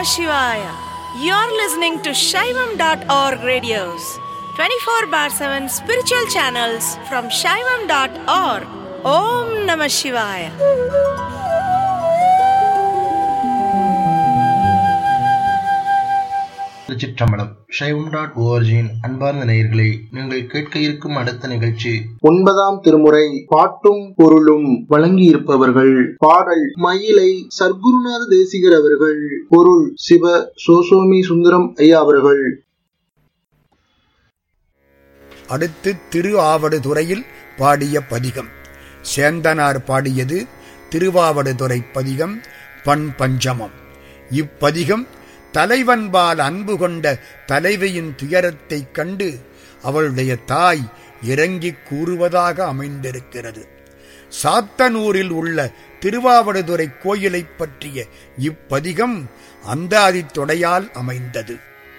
Shivaya. You're listening to Shaivam.org radios, 24 bar 7 spiritual channels from Shaivam.org. Om Namah Shivaya. திருச்சிற்றம்பலம் சைவம் dot ஓஆர்ஜியின் அன்பார்ந்த நேயர்களே நீங்கள் கேட்க இருக்கும் அடுத்த நிகழ்ச்சி ஒன்பதாம் திருமுறை பாட்டும் பொருளும் வழங்கியிருப்பவர்கள் பாடல் மயிலை சர்க்குருநாத தேசிகர் அவர்கள் பொருள் சிவ சோசோமி சுந்தரம் ஐயா அவர்கள் அடுத்து திரு ஆவடுதுறையில் பாடிய பதிகம் சேந்தனார் பாடியது திருவாவடுதுறை பதிகம் பண் பஞ்சமம் இப்பதிகம் தலைவன்பால் அன்பு கொண்ட தலைவியின் துயரத்தைக் கண்டு அவளுடைய தாய் இறங்கிக் கூறுவதாக அமைந்திருக்கிறது சாத்தனூரில் உள்ள திருவாவடுதுறை கோயிலைப் பற்றிய இப்பதிகம் அந்தாதித் தொடையால் அமைந்தது